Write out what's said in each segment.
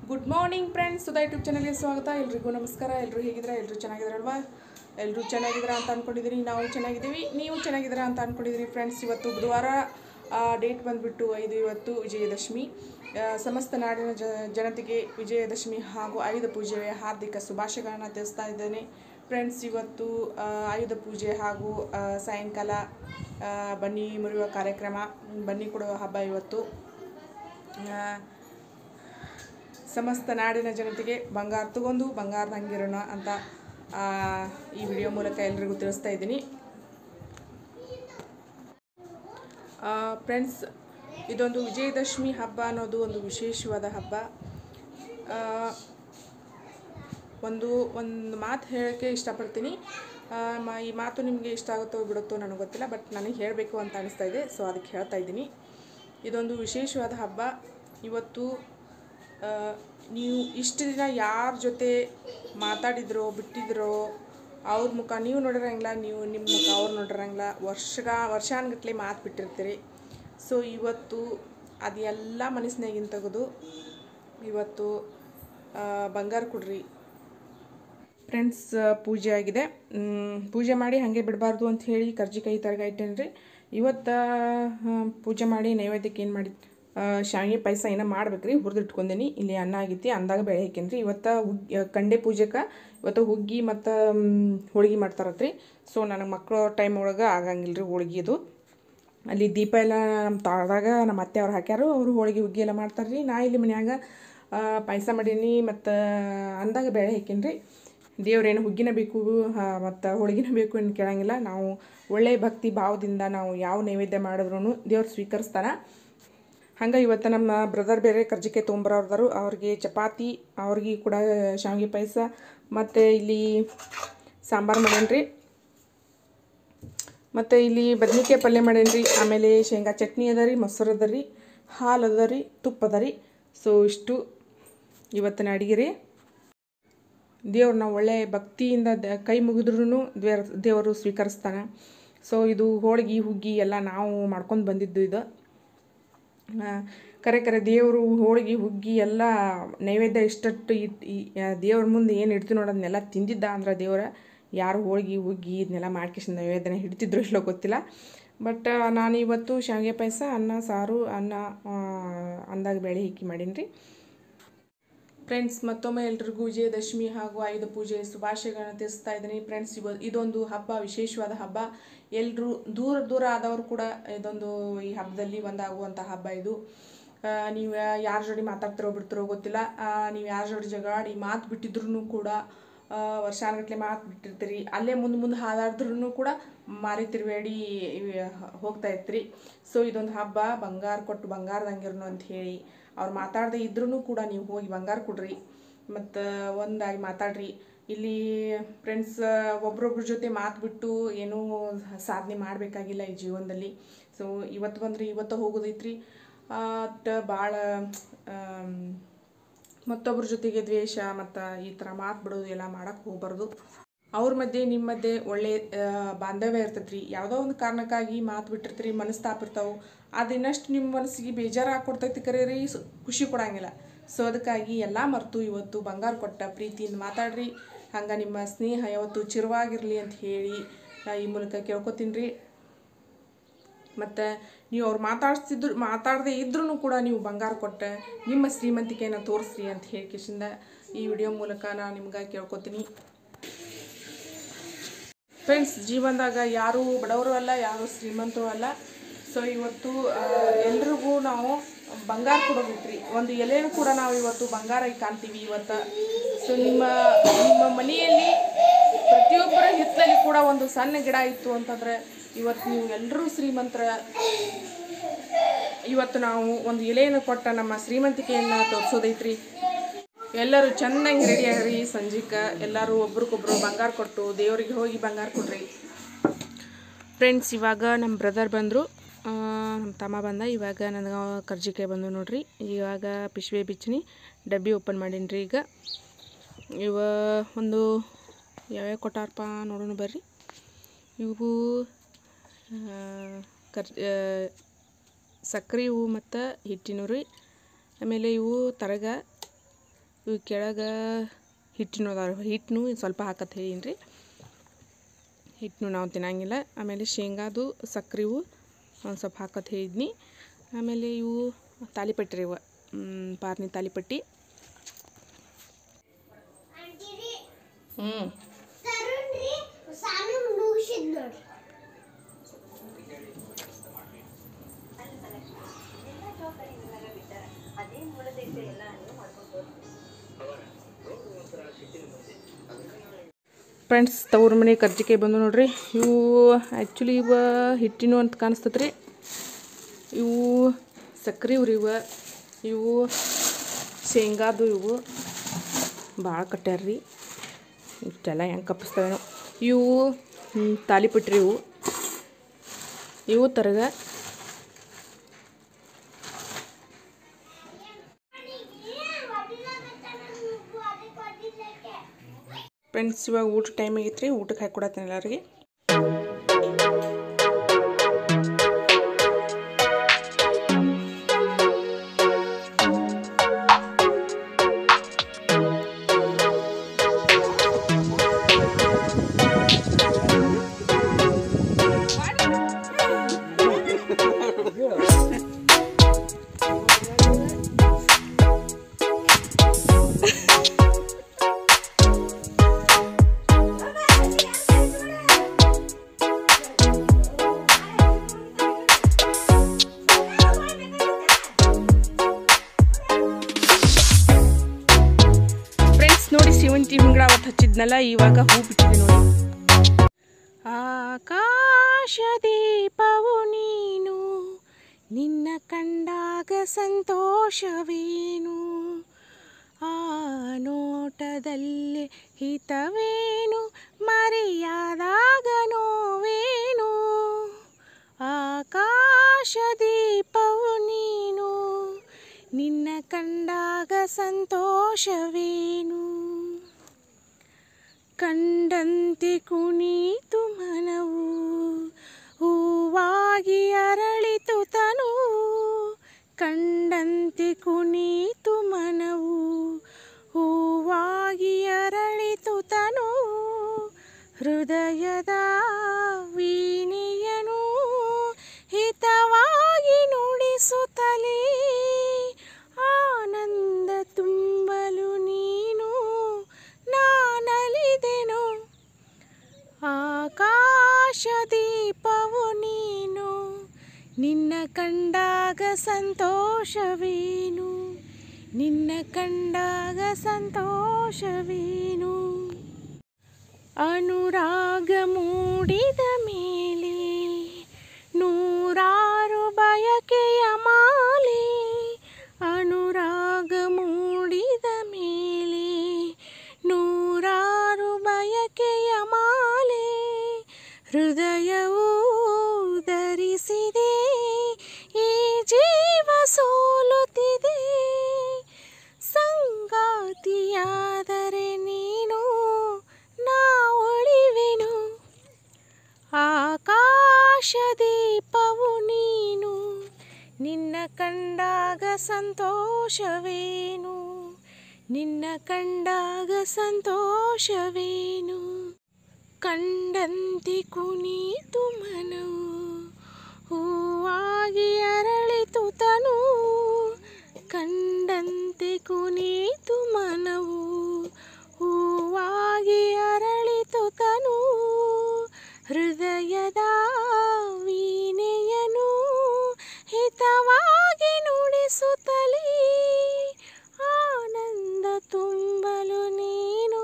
good morning friends Sudha YouTube ಚಾನಲ್ಗೆ ಸ್ವಾಗತ ಎಲ್ರಿಗೂ ನಮಸ್ಕಾರ ಎಲ್ಲರೂ ಹೇಗಿದ್ದೀರಾ ಎಲ್ಲರೂ ಚೆನ್ನಾಗಿದ್ದಾರಲ್ವಾ ಎಲ್ಲರೂ ಚೆನ್ನಾಗಿದ್ದೀರಾ ಅಂತ ಅಂದ್ಕೊಂಡಿದ್ದೀರಿ ನಾವು ಚೆನ್ನಾಗಿದ್ದೀವಿ ನೀವು ಚೆನ್ನಾಗಿದ್ದೀರಾ ಅಂತ ಅಂದ್ಕೊಂಡಿದ್ದೀರಿ ಫ್ರೆಂಡ್ಸ್ ಇವತ್ತು ಬುಧವಾರ ಡೇಟ್ ಬಂದುಬಿಟ್ಟು ಐದು ಇವತ್ತು ವಿಜಯದಶಮಿ ಆ, ಸಮಸ್ತ ನಾಡಿನ ಜ ಜನತೆಗೆ ವಿಜಯದಶಮಿ ಹಾಗೂ ಆಯುಧ ಪೂಜೆಯ ಹಾರ್ದಿಕ ಶುಭಾಶಯಗಳನ್ನು ತಿಳಿಸ್ತಾ ಇದ್ದೇನೆ ಫ್ರೆಂಡ್ಸ್ ಇವತ್ತು ಆ, ಆಯುಧ ಪೂಜೆ ಹಾಗೂ ಆ, ಸಾಯಂಕಾಲ ಆ, ಬನ್ನಿ ಮುರಿಯುವ ಕಾರ್ಯಕ್ರಮ ಬನ್ನಿ ಕೊಡುವ ಹಬ್ಬ ಇವತ್ತು ಆ, ಸಮಸ್ತ ನಾಡಿನ ಜನತೆಗೆ ಬಂಗಾರ ತಗೊಂಡು ಬಂಗಾರದ ಹಂಗಿರೋಣ ಅಂತ ಆ, ಈ ವಿಡಿಯೋ ಮೂಲಕ ಎಲ್ರಿಗೂ ತಿಳಿಸ್ತಾ ಇದ್ದೀನಿ ಫ್ರೆಂಡ್ಸ್ ಇದೊಂದು ವಿಜಯದಶಮಿ ಹಬ್ಬ ಅನ್ನೋದು ಒಂದು ವಿಶೇಷವಾದ ಹಬ್ಬ ಆ, ಒಂದು ಒಂದು ಮಾತು ಹೇಳೋಕ್ಕೆ ಇಷ್ಟಪಡ್ತೀನಿ ಆ, ಮ- ಈ ಮಾತು ನಿಮಗೆ ಇಷ್ಟ ಆಗುತ್ತೋ ಬಿಡುತ್ತೋ ನನಗೆ ಗೊತ್ತಿಲ್ಲ ಬಟ್ ನನಗೆ ಹೇಳಬೇಕು ಅಂತ ಅನಿಸ್ತಾ ಇದೆ ಸೊ ಅದಕ್ಕೆ ಹೇಳ್ತಾ ಇದ್ದೀನಿ ಇದೊಂದು ವಿಶೇಷವಾದ ಹಬ್ಬ ಇವತ್ತು ಆ, ನೀವು ಇಷ್ಟು ದಿನ ಯಾರ ಜೊತೆ ಮಾತಾಡಿದ್ರೋ ಬಿಟ್ಟಿದ್ರೋ ಅವ್ರ ಮುಖ ನೀವು ನೋಡಿರಂಗಿಲ್ಲ ನೀವು ನಿಮ್ಮ ಮುಖ ಅವ್ರು ನೋಡಿರಂಗಿಲ್ಲ ವರ್ಷಗ ವರ್ಷಾನ್ಗಟ್ಲೆ ಮಾತು ಬಿಟ್ಟಿರ್ತೀರಿ ಸೊ ಇವತ್ತು ಅದೆಲ್ಲ ಮನಸ್ಸಿನಾಗಿನ ತೆಗೆದು ಇವತ್ತು ಆ, ಬಂಗಾರ ಕೊಡ್ರಿ ಫ್ರೆಂಡ್ಸ್ ಪೂಜೆ ಆಗಿದೆ ಮ್, ಪೂಜೆ ಮಾಡಿ ಹಾಗೆ ಬಿಡಬಾರ್ದು ಅಂತ ಹೇಳಿ ಕರ್ಜಿಕಾಯಿ ತರಗ ಇಟ್ಟೇನ್ರಿ ಇವತ್ತು ಪೂಜೆ ಮಾಡಿ ನೈವೇದ್ಯಕ್ಕೆ ಏನು ಮಾಡಿ ಆ, ಶಾವಿಗೆ ಪಾಯಸ ಏನೋ ಮಾಡ್ಬೇಕ್ರಿ ಹುರಿದು ಇಟ್ಕೊಂಡೀನಿ ಇಲ್ಲಿ ಅನ್ನ ಆಗೈತಿ ಅಂದಾಗ ಬೆಳೆ ಹಾಕೇನ್ರಿ ಇವತ್ತು ಹುಗ್ಗಿ ಕಂಡೆ ಪೂಜೆಗೆ ಇವತ್ತು ಹುಗ್ಗಿ ಮತ್ತು ಹೋಳ್ಗೆ ಮಾಡ್ತಾರತ್ರಿ ಸೊ ನನಗೆ ಮಕ್ಕಳು ಟೈಮ್ ಒಳಗೆ ಆಗಂಗಿಲ್ಲ ರೀ ಹೋಳ್ಗಿದು ಅಲ್ಲಿ ದೀಪ ಎಲ್ಲ ನಮ್ಮ ತಾಳ್ದಾಗ ನಮ್ಮ ಅತ್ತೆ ಅವ್ರು ಹಾಕ್ಯಾರು ಅವರು ಹೋಳಿಗೆ ಹುಗ್ಗಿ ಎಲ್ಲ ಮಾಡ್ತಾರೆ ರೀ ನಾ ಇಲ್ಲಿ ಮನ್ಯಾಗ ಪಾಯಸ ಮಾಡೀನಿ ಮತ್ತು ಅಂದಾಗ ಬೇಳೆ ಹಾಕೀನಿ ದೇವ್ರೇನು ಹುಗ್ಗಿನ ಬೇಕು ಮತ್ತು ಹೋಳಿಗೆನ ಬೇಕು ಏನು ಕೇಳಂಗಿಲ್ಲ ನಾವು ಒಳ್ಳೆಯ ಭಕ್ತಿ ಭಾವದಿಂದ ನಾವು ಯಾವ ನೈವೇದ್ಯ ಮಾಡಿದ್ರು ದೇವ್ರು ಸ್ವೀಕರಿಸ್ತಾನೆ ಹಂಗೆ ಇವತ್ತು ನಮ್ಮ ಬ್ರದರ್ ಬೇರೆ ಕರ್ಜಿಕಾಯಿ ತೊಗೊಂಬರೋರ್ದಾರು ಅವ್ರಿಗೆ ಚಪಾತಿ ಅವ್ರಿಗೆ ಕೂಡ ಶಾವಿಗೆ ಪಾಯಸ ಮತ್ತು ಇಲ್ಲಿ ಸಾಂಬಾರು ಮಾಡೇನ್ರಿ ಮತ್ತು ಇಲ್ಲಿ ಬದ್ನಿಕಾಯಿ ಪಲ್ಯ ಮಾಡೇನ್ರಿ ಆಮೇಲೆ ಶೇಂಗಾ ಚಟ್ನಿ ಅದ ರೀ ಮೊಸರು ಅದ ರೀ ಹಾಲು ಅದ ರೀ ತುಪ್ಪ ಅದ ರೀ ಸೊ ಇಷ್ಟು ಇವತ್ತಿನ ಅಡುಗೆ ರೀ ದೇವ್ರನ್ನ ಒಳ್ಳೆ ಭಕ್ತಿಯಿಂದ ದ ಕೈ ಮುಗಿದ್ರೂ ದೇವ್ರ ದೇವರು ಸ್ವೀಕರಿಸ್ತಾನೆ ಸೊ ಇದು ಹೋಳ್ಗೆ ಹುಗ್ಗಿ ಎಲ್ಲ ನಾವು ಮಾಡ್ಕೊಂಡು ಬಂದಿದ್ದು ಇದು ಆ, ಕರೆ ಕರೆ ದೇವರು ಹೋಳಿಗೆ ಹುಗ್ಗಿ ಎಲ್ಲ ನೈವೇದ್ಯ ಇಷ್ಟಟ್ಟು ಇಟ್ ಈ ದೇವ್ರ ಮುಂದೆ ಏನು ಇಡ್ತೀವಿ ನೋಡಿ ಅದನ್ನೆಲ್ಲ ತಿಂದಿದ್ದ ಅಂದ್ರೆ ದೇವರ ಯಾರು ಹೋಳಿಗೆ ಹುಗ್ಗಿ ಇದನ್ನೆಲ್ಲ ಮಾಡ್ಕೇಶ್ ನೈವೇದ್ಯನ ಹಿಡ್ತಿದ್ರು ಇಲ್ಲೋ ಗೊತ್ತಿಲ್ಲ ಬಟ್ ನಾನು ಇವತ್ತು ಶಾವಿಗೆ ಪಾಯಸ ಅನ್ನ ಸಾರು ಅನ್ನ ಆ, ಅಂದಾಗ ಬೇಳೆ ಹಿಕ್ಕಿ ಮಾಡೀನಿ ರೀ ಫ್ರೆಂಡ್ಸ್ ಮತ್ತೊಮ್ಮೆ ಎಲ್ರಿಗೂ ವಿಜಯದಶಮಿ ಹಾಗೂ ಆಯುಧ ಪೂಜೆ ಶುಭಾಶಯಗಳನ್ನು ತಿಳಿಸ್ತಾ ಇದ್ದೀನಿ ಫ್ರೆಂಡ್ಸ್ ಇವ ಇದೊಂದು ಹಬ್ಬ ವಿಶೇಷವಾದ ಹಬ್ಬ ಎಲ್ಲರೂ ದೂರ ದೂರ ಆದವರು ಕೂಡ ಇದೊಂದು ಈ ಹಬ್ಬದಲ್ಲಿ ಒಂದಾಗುವಂಥ ಹಬ್ಬ ಇದು ಆ, ನೀವು ಯಾರ ಜೋಡಿ ಮಾತಾಡ್ತಿರೋ ಬಿಡ್ತಿರೋ ಗೊತ್ತಿಲ್ಲ ಆ, ನೀವು ಯಾರ ಜೋಡಿ ಜಗಾಡಿ ಮಾತು ಬಿಟ್ಟಿದ್ರು ಕೂಡ ಆ, ವರ್ಷಾನುಗಟ್ಲೆ ಮಾತು ಬಿಟ್ಟಿರ್ತೀರಿ ಅಲ್ಲೇ ಮುಂದೆ ಮುಂದೆ ಹಾದಾಡಿದ್ರೂ ಕೂಡ ಮಾರಿ ತಿರುವೇಡಿ ಹೋಗ್ತಾ ಇರ್ತೀರಿ ಸೊ ಇದೊಂದು ಹಬ್ಬ ಬಂಗಾರ ಕೊಟ್ಟು ಬಂಗಾರದಂಗಿರ್ನು ಅಂತ ಹೇಳಿ ಅವ್ರು ಮಾತಾಡದೆ ಇದ್ರೂ ಕೂಡ ನೀವು ಹೋಗಿ ಬಂಗಾರ ಕೊಡ್ರಿ ಮತ್ತು ಒಂದಾಗಿ ಮಾತಾಡ್ರಿ ಇಲ್ಲಿ ಫ್ರೆಂಡ್ಸ್ ಒಬ್ರೊಬ್ರ ಜೊತೆ ಮಾತು ಬಿಟ್ಟು ಏನೂ ಸಾಧನೆ ಮಾಡಬೇಕಾಗಿಲ್ಲ ಈ ಜೀವನದಲ್ಲಿ ಸೊ ಇವತ್ತು ಬಂದ್ರೆ ಇವತ್ತು ಹೋಗೋದೈತ್ರಿ ಅಟ್ ಭಾಳ ಮತ್ತೊಬ್ಬರ ಜೊತೆಗೆ ದ್ವೇಷ ಮತ್ತು ಈ ಥರ ಮಾತು ಬಿಡೋದು ಎಲ್ಲ ಮಾಡೋಕ್ಕೆ ಹೋಗ್ಬಾರ್ದು ಅವ್ರ ಮಧ್ಯೆ ನಿಮ್ಮ ಮಧ್ಯೆ ಒಳ್ಳೆ ಆ, ಬಾಂಧವ್ಯ ಇರ್ತೈತ್ರಿ ಯಾವುದೋ ಒಂದು ಕಾರಣಕ್ಕಾಗಿ ಮಾತು ಬಿಟ್ಟಿರ್ತೀರಿ ಮನಸ್ತಾಪ ಇರ್ತಾವೆ ಅದು ಇನ್ನಷ್ಟು ನಿಮ್ಮ ಮನಸ್ಸಿಗೆ ಬೇಜಾರು ಹಾಕ್ಕೊಡ್ತೈತಿ ಕರೆ ರೀ ಸ- ಖುಷಿ ಕೊಡಂಗಿಲ್ಲ ಸೊ ಅದಕ್ಕಾಗಿ ಎಲ್ಲ ಮರೆತು ಇವತ್ತು ಬಂಗಾರ ಕೊಟ್ಟ ಪ್ರೀತಿಯಿಂದ ಮಾತಾಡ್ರಿ ಹಂಗೆ ನಿಮ್ಮ ಸ್ನೇಹ ಯಾವತ್ತು ಚಿರವಾಗಿರಲಿ ಅಂತ ಹೇಳಿ ನಾ ಈ ಮೂಲಕ ಕೇಳ್ಕೊತೀನಿ ರೀ ಮತ್ತು ನೀವು ಅವ್ರು ಮಾತಾಡ್ತಿದ್ರು ಮಾತಾಡದೇ ಇದ್ರೂ ಕೂಡ ನೀವು ಬಂಗಾರ ಕೊಟ್ಟು ನಿಮ್ಮ ಶ್ರೀಮಂತಿಕೆಯನ್ನು ತೋರಿಸ್ರಿ ಅಂತ ಹೇಳಿಕೆಶಿಂದ ಈ ವಿಡಿಯೋ ಮೂಲಕ ನಾನು ನಿಮ್ಗೆ ಕೇಳ್ಕೊತೀನಿ ಫ್ರೆಂಡ್ಸ್ ಜೀವನದಾಗ ಯಾರು ಬಡವರು ಅಲ್ಲ ಯಾರು ಶ್ರೀಮಂತರು ಅಲ್ಲ ಸೊ ಇವತ್ತು ಆ, ಎಲ್ರಿಗೂ ನಾವು ಬಂಗಾರ ಕೊಡೋದೈತ್ರಿ ಒಂದು ಎಲೆನೂ ಕೂಡ ನಾವು ಇವತ್ತು ಬಂಗಾರ ಆಗಿ ಕಾಣ್ತೀವಿ ಇವತ್ತು ಸೊ ನಿಮ್ಮ ನಿಮ್ಮ ಮನೆಯಲ್ಲಿ ಪ್ರತಿಯೊಬ್ಬರ ಹಿತ್ತಲಲ್ಲಿ ಕೂಡ ಒಂದು ಸಣ್ಣ ಗಿಡ ಇತ್ತು ಅಂತಂದ್ರೆ ಇವತ್ತು ನೀವು ಎಲ್ಲರೂ ಶ್ರೀಮಂತರ ಇವತ್ತು ನಾವು ಒಂದು ಎಲೆಯನ್ನು ಕೊಟ್ಟ ನಮ್ಮ ಶ್ರೀಮಂತಿಕೆಯನ್ನು ತೋರಿಸೋದೈತ್ರಿ ಎಲ್ಲರೂ ಚೆನ್ನಾಗಿ ರೆಡಿ ಆಗ್ರಿ ಸಂಜೆಗೆ ಎಲ್ಲರೂ ಒಬ್ರಿಗೊಬ್ರು ಬಂಗಾರ ಕೊಟ್ಟು ದೇವರಿಗೆ ಹೋಗಿ ಬಂಗಾರ ಕೊಡ್ರಿ ಫ್ರೆಂಡ್ಸ್ ಇವಾಗ ನಮ್ಮ ಬ್ರದರ್ ಬಂದರು ನಮ್ಮ ತಮ್ಮ ಬಂದ ಇವಾಗ ನನಗೆ ಕರ್ಜಿಕಾಯಿ ಬಂದು ನೋಡ್ರಿ ಇವಾಗ ಪಿಶ್ವೆ ಬಿಚ್ಚಿನಿ ಡಬ್ಬಿ ಓಪನ್ ಮಾಡೀನಿ ರೀ ಈಗ ಇವ ಒಂದು ಯಾವ್ಯಾವ ಕೊಟ್ಟಾರಪ್ಪ ನೋಡೋಣ ಬರ್ರಿ ಇವು ಆ, ಕರ್ ಆ, ಸಕ್ರೆ ಹೂವು ಮತ್ತು ಹಿಟ್ಟಿನವು ರೀ ಆಮೇಲೆ ಇವು ತರಗ ಇವು ಕೆಳಗೆ ಹಿಟ್ಟಿನ ಅದಾವ ಹಿಟ್ಟನು ಸ್ವಲ್ಪ ಹಾಕತ್ ಹೇಳೀನಿ ರೀ ಹಿಟ್ಟನು ನಾವು ತಿನ್ನಂಗಿಲ್ಲ ಆಮೇಲೆ ಶೇಂಗಾದು ಸಕ್ರೆವು ಒಂದು ಸ್ವಲ್ಪ ಹಾಕತ್ ಹೇಳಿದ್ನಿ ಆಮೇಲೆ ಇವು ತಾಲಿಪಟ್ಟಿ ರೀ ಇವ ಮ್, ಪಾರ್ನಿ ತಾಲಿಪಟ್ಟಿ ಅಂಟಿರಿ ಹ್ಞೂ ತರುಣ್ರಿ ಸಾನು ಮುಗಿಸಿದ್ ನೋಡಿ ಫ್ರೆಂಡ್ಸ್ ತವ್ರ ಮನೆ ಕರ್ಜಿಕಾಯಿ ಬಂದು ನೋಡ್ರಿ ಇವು ಆ್ಯಕ್ಚುಲಿ ಇವ ಹಿಟ್ಟಿನು ಅಂತ ಕಾಣಿಸ್ತದೆ ರೀ ಇವು ಸಕ್ರೆ ಇವ್ರಿ ಇವ ಇವು ಶೇಂಗಾದು ಇವು ಭಾಳ ಕಟ್ಟ್ಯಾರ ರೀ ಇಷ್ಟೆಲ್ಲ ಹೆಂಗೆ ಕಪ್ಪಿಸ್ತಾವೇನೋ ಇವು ಹ್ಮ್, ತಾಲಿಪಟ್ರಿ ಇವು ಇವು ತರಗ ಫ್ರೆಂಡ್ಸ್ ಇವಾಗ ಊಟ ಟೈಮ್ ಆಗೈತೆ ರೀ ಊಟಕ್ಕೆ ಹಾಕಿ ಕೊಡತ್ತೀನಿ ಎಲ್ಲರಿಗೆ ಫ್ರೆಂಡ್ಸ್ ನೋಡಿ ಸೇವಂತಿ ಹೂಗಳ ಅವತ್ತು ಹಚ್ಚಿದ್ನಲ್ಲ ಇವಾಗ ಹೂ ಬಿಟ್ಟಿದೆ ನೋಡಿ ಆಕಾಶ ದೀಪವು ನೀನು ನಿನ್ನ ಕಂಡಾಗ ಸಂತೋಷವೇನು ಆ ನೋಟದಲ್ಲಿ ಹಿತವೇನು ಮರೆಯಾದಾಗ ನೋವೇನು ಆಕಾಶ ದೀಪವು ನೀನು ನಿನ್ನ ಕಂಡಾಗ ಸಂತೋಷವೇನು ಕಂಡಂತೆ ಕುಣಿತು ಮನವು ಹೂವಾಗಿ ಅರಳಿತು ತನು ಕಂಡಂತೆ ಕುಣಿತು ಮನವು ಹೂವಾಗಿ ಅರಳಿತು ತನು ಹೃದಯದ ವೀಣೆಯನು ಹಿತವಾಗಿ ನುಡಿಸುತ್ತಲೇ ಆನಂದ ತುಂಬಲು ನೀನು ನಾನಲಿದೆನು ಆಕಾಶ ದೀಪವು ನೀನು ನಿನ್ನ ಕಂಡಾಗ ಸಂತೋಷವೇನು ನಿನ್ನ ಕಂಡಾಗ ಸಂತೋಷವೇನು ಅನುರಾಗ ಮೂಡಿದ ಮೇಲೆ ನೂರಾರು ಬಯಕೆಯ ಮಾಲೆ ಅನುರಾಗ ಮೂಡಿದ ಮೇಲೆ ನೂರಾರು ಬಯಕೆಯ ಮಾಲೆ ಹೃದಯವು ಧರಿಸಿದೆ ಈ ಜೀವ ಸೋಲುತ್ತಿದೆ ಸಂಗಾತಿಯಾದರೆ ನೀನು ನಾ ಉಳಿವೆನು ಆಕಾಶ ದೀಪವು ನೀನು ನಿನ್ನ ಕಂಡಾಗ ಸಂತೋಷವೇನು ನಿನ್ನ ಕಂಡಾಗ ಸಂತೋಷವೇನು ಕಂಡಂತೆ ಕುಣಿತು ಮನವು ಹೂವಾಗಿ ಅರಳಿತು ತನು ಕಂಡಂತೆ ಕುಣಿತು ಮನವು ಹೂವಾಗಿ ಅರಳಿತು ತನು ಹೃದಯದ ವೀಣೆಯನು ಹಿತವಾಗಿ ನುಡಿಸುತ್ತಲೇ ಆನಂದ ತುಂಬಲು ನೀನು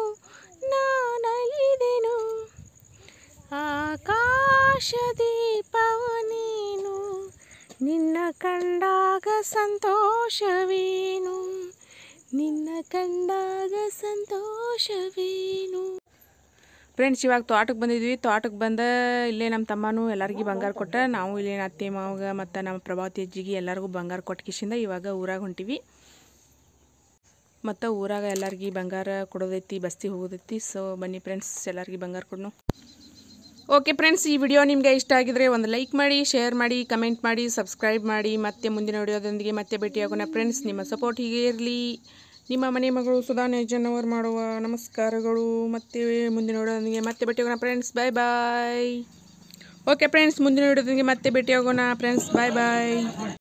ನಾನಲಿದೆನು ಆಕಾಶ ದೀಪವ ನೀನು ನಿನ್ನ ಕಂಡಾಗ ಸಂತೋಷವೇನು ನಿನ್ನ ಕಂಡಾಗ ಸಂತೋಷವೇನು ಫ್ರೆಂಡ್ಸ್ ಇವಾಗ ತೋಟಕ್ಕೆ ಬಂದಿದ್ವಿ ತೋಟಕ್ಕೆ ಬಂದ ಇಲ್ಲೇ ನಮ್ಮ ತಮ್ಮನೂ ಎಲ್ಲರಿಗೂ ಬಂಗಾರ ಕೊಟ್ಟ ನಾವು ಇಲ್ಲೇ ನಮ್ಮ ಅತ್ತೆ ಮಾವಗ ಮತ್ತು ನಮ್ಮ ಪ್ರಭಾವತಿ ಅಜ್ಜಿಗೆ ಎಲ್ಲರಿಗೂ ಬಂಗಾರ ಕೊಟ್ಟ ಕಿಶಿಂದ ಇವಾಗ ಊರಾಗ ಹೊಂಟಿವಿ ಮತ್ತು ಊರಾಗ ಎಲ್ಲರಿಗೂ ಬಂಗಾರ ಕೊಡೋದೈತಿ ಬಸ್ತಿ ಹೋಗೋದೈತಿ ಸೊ ಬನ್ನಿ ಫ್ರೆಂಡ್ಸ್ ಎಲ್ಲರಿಗೂ ಬಂಗಾರ ಕೊಡ್ನು ಓಕೆ ಫ್ರೆಂಡ್ಸ್ ಈ ವಿಡಿಯೋ ನಿಮಗೆ ಇಷ್ಟ ಆಗಿದ್ರೆ ಒಂದು ಲೈಕ್ ಮಾಡಿ ಶೇರ್ ಮಾಡಿ ಕಮೆಂಟ್ ಮಾಡಿ ಸಬ್ಸ್ಕ್ರೈಬ್ ಮಾಡಿ ಮತ್ತೆ ಮುಂದಿನ ವಿಡಿಯೋದೊಂದಿಗೆ ಮತ್ತೆ ಭೇಟಿಯಾಗೋಣ ಫ್ರೆಂಡ್ಸ್ ನಿಮ್ಮ ಸಪೋರ್ಟ್ ಹೀಗೆ ಇರಲಿ ನಿಮ್ಮ ಮನೆ ಮಗಳು ಸುಧಾ ಅವರು ಮಾಡುವ ನಮಸ್ಕಾರಗಳು ಮತ್ತೆ ಮುಂದಿನ ವಿಡಿಯೋದೊಂದಿಗೆ ಮತ್ತೆ ಭೇಟಿಯಾಗೋಣ friends bye bye okay friends ಮುಂದಿನ ವಿಡಿಯೋದೊಂದಿಗೆ ಮತ್ತೆ ಭೇಟಿಯಾಗೋಣ ಫ್ರೆಂಡ್ಸ್ ಬಾಯ್ ಬಾಯ್